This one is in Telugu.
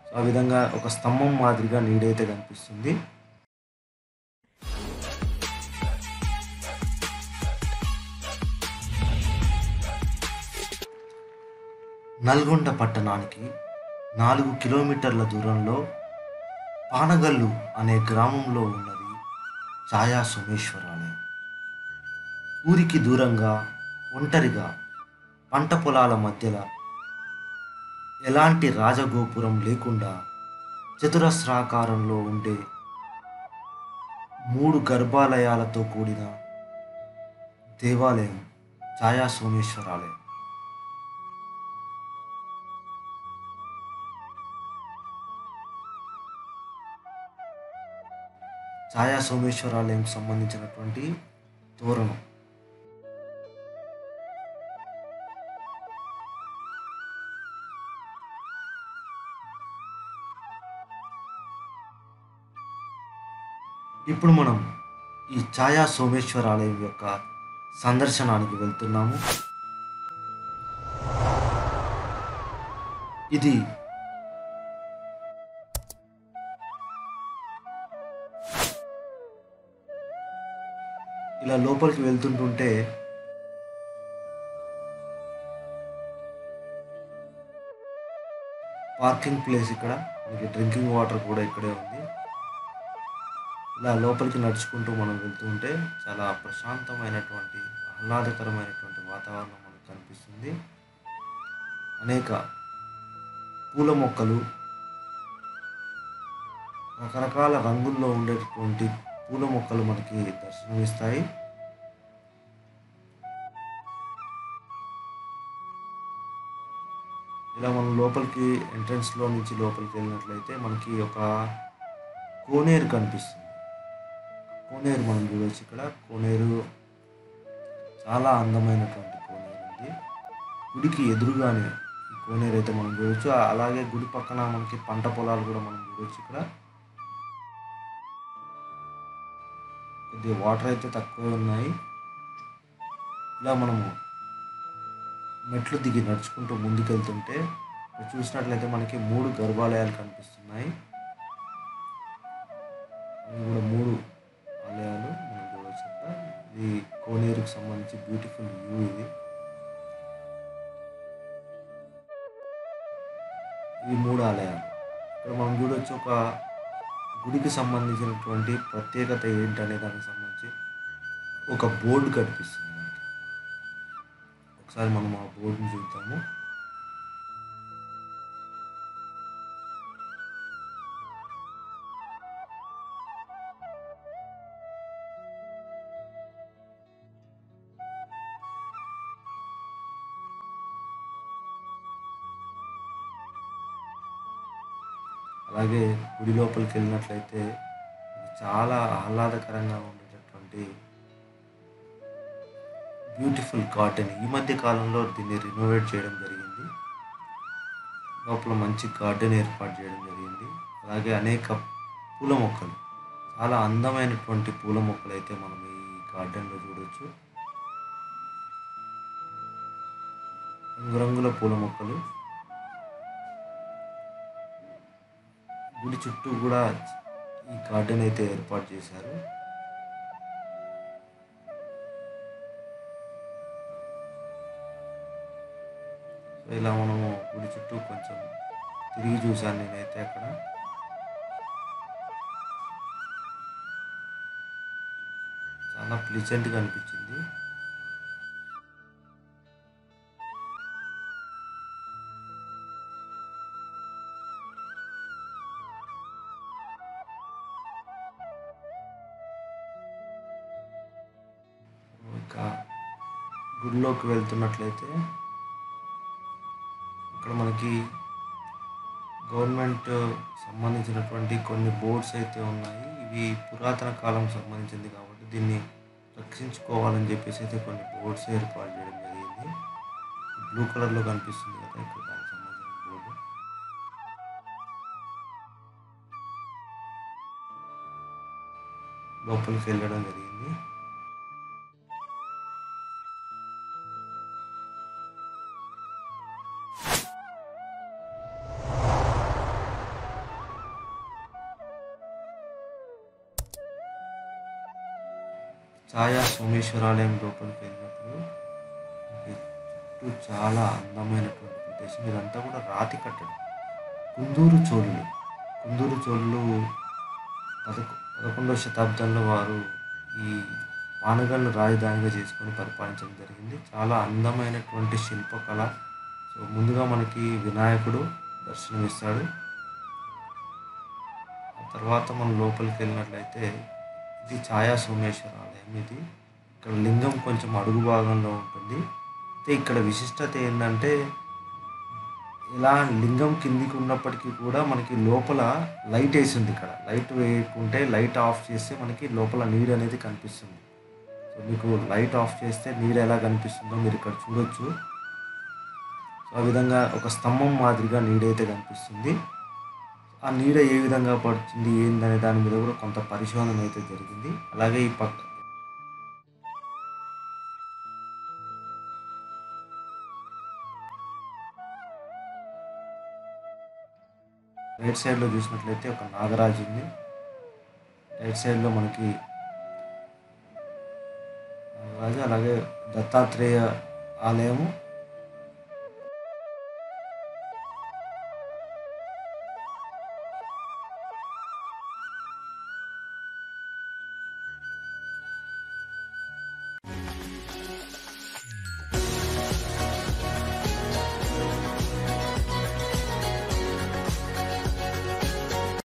ఆ విధంగా ఒక స్తంభం మాదిరిగా నీడైతే కనిపిస్తుంది నల్గొండ పట్టణానికి నాలుగు కిలోమీటర్ల దూరంలో పానగల్లు అనే గ్రామంలో ఉన్నది ఛాయా సోమేశ్వరాలయం ఊరికి దూరంగా ఒంటరిగా పంట పొలాల మధ్యలో ఎలాంటి రాజగోపురం లేకుండా చతురస్రాకారంలో ఉండే మూడు గర్భాలయాలతో కూడిన దేవాలయం ఛాయా సోమేశ్వరాలయం ఛాయా సోమేశ్వరాలయం సంబంధించినటువంటి తోరణం ఇప్పుడు మనం ఈ ఛాయా సోమేశ్వరాలయం యొక్క సందర్శనానికి వెళ్తున్నాము ఇది ఇలా లోపలికి వెళ్తుంటుంటే పార్కింగ్ ప్లేస్ ఇక్కడ మనకి డ్రింకింగ్ వాటర్ కూడా ఇక్కడే ఉంది ఇలా లోపలికి నడుచుకుంటూ మనం వెళ్తూ ఉంటే చాలా ప్రశాంతమైనటువంటి ఆహ్లాదకరమైనటువంటి వాతావరణం మనకు కనిపిస్తుంది అనేక పూల మొక్కలు రకరకాల రంగుల్లో ఉండేటటువంటి పూల మొక్కలు మనకి దర్శనమిస్తాయి ఇలా మనం లోపలికి ఎంట్రన్స్లో నుంచి లోపలికి వెళ్ళినట్లయితే మనకి ఒక కోనేరు కనిపిస్తుంది కోనేరు మనం చూడవచ్చు ఇక్కడ కోనేరు చాలా అందమైనటువంటి కోనేరు ఉంది గుడికి ఎదురుగానే ఈ కోనేరు అయితే మనం చూడవచ్చు అలాగే గుడి పక్కన మనకి పంట పొలాలు కూడా మనం చూడవచ్చు ఇక్కడ కొద్దిగా వాటర్ అయితే తక్కువే ఉన్నాయి ఇలా మనము మెట్లు దిగి నడుచుకుంటూ ముందుకెళ్తుంటే ఇక్కడ చూసినట్లయితే మనకి మూడు గర్భాలయాలు కనిపిస్తున్నాయి ఇవి కూడా మూడు ఆలయాలు మనం చూడవచ్చు ఇక్కడ ఇది కోనేరుకు సంబంధించి బ్యూటిఫుల్ వ్యూ ఇది ఇవి మూడు ఆలయాలు ఇక్కడ మనం చూడొచ్చు ఒక గుడికి సంబంధించినటువంటి ప్రత్యేకత ఏంటనే దానికి సంబంధించి ఒక బోర్డు కనిపిస్తుంది మనకి ఒకసారి మనం ఆ బోర్డుని చూద్దాము అలాగే గుడి లోపలికి వెళ్ళినట్లయితే చాలా ఆహ్లాదకరంగా ఉండేటటువంటి బ్యూటిఫుల్ గార్డెన్ ఈ మధ్య కాలంలో దీన్ని రినోవేట్ చేయడం జరిగింది లోపల మంచి గార్డెన్ ఏర్పాటు చేయడం జరిగింది అలాగే అనేక పూల మొక్కలు చాలా అందమైనటువంటి పూల మొక్కలు అయితే మనం ఈ గార్డెన్లో చూడొచ్చు రంగురంగుల పూల మొక్కలు గుడి చుట్టూ కూడా ఈ గార్డెన్ అయితే ఏర్పాటు చేశారు సో ఇలా మనము గుడి చుట్టూ కొంచెం తిరిగి చూశాను నేనైతే అక్కడ చాలా ప్లీజెంట్గా అనిపించింది ఇంకా గుడిలోకి వెళ్తున్నట్లయితే అక్కడ మనకి గవర్నమెంట్ సంబంధించినటువంటి కొన్ని బోర్డ్స్ అయితే ఉన్నాయి ఇవి పురాతన కాలం సంబంధించింది కాబట్టి దీన్ని రక్షించుకోవాలని చెప్పేసి అయితే కొన్ని బోర్డ్స్ ఏర్పాటు చేయడం జరిగింది బ్లూ కలర్లో కనిపిస్తుంది కదా ఇక్కడ దానికి సంబంధించిన బోర్డు లోపలికి వెళ్ళడం జరిగింది ఛాయా సోమేశ్వరాలయం లోపలికి వెళ్ళినప్పుడు మనకి చుట్టూ చాలా అందమైనటువంటి ప్రదేశం ఇదంతా కూడా రాతి కట్టడం కుందూరు చోళులు కుందూరు చోళులు పదకొ పదకొండవ శతాబ్దంలో వారు ఈ పానగల్ను రాజధానిగా చేసుకొని పరిపాలించడం జరిగింది చాలా అందమైనటువంటి శిల్పకళ సో ముందుగా మనకి వినాయకుడు దర్శనమిస్తాడు ఆ తర్వాత మనం లోపలికి వెళ్ళినట్లయితే ఇది ఛాయా సోమేశ్వర ఆలయం ఇది ఇక్కడ లింగం కొంచెం అడుగు భాగంలో ఉంటుంది అయితే ఇక్కడ విశిష్టత ఏంటంటే ఇలా లింగం కిందికి ఉన్నప్పటికీ కూడా మనకి లోపల లైట్ వేసింది ఇక్కడ లైట్ వేయకుంటే లైట్ ఆఫ్ చేస్తే మనకి లోపల నీరు అనేది కనిపిస్తుంది సో మీకు లైట్ ఆఫ్ చేస్తే నీరు ఎలా కనిపిస్తుందో మీరు ఇక్కడ చూడొచ్చు సో ఆ విధంగా ఒక స్తంభం మాదిరిగా నీడైతే కనిపిస్తుంది ఆ నీడ ఏ విధంగా పడుతుంది ఏందనే దాని మీద కూడా కొంత పరిశోధన అయితే జరిగింది అలాగే ఈ పక్క రైట్ సైడ్లో చూసినట్లయితే ఒక నాగరాజు ఉంది రైట్ సైడ్లో మనకి నాగరాజు అలాగే దత్తాత్రేయ ఆలయము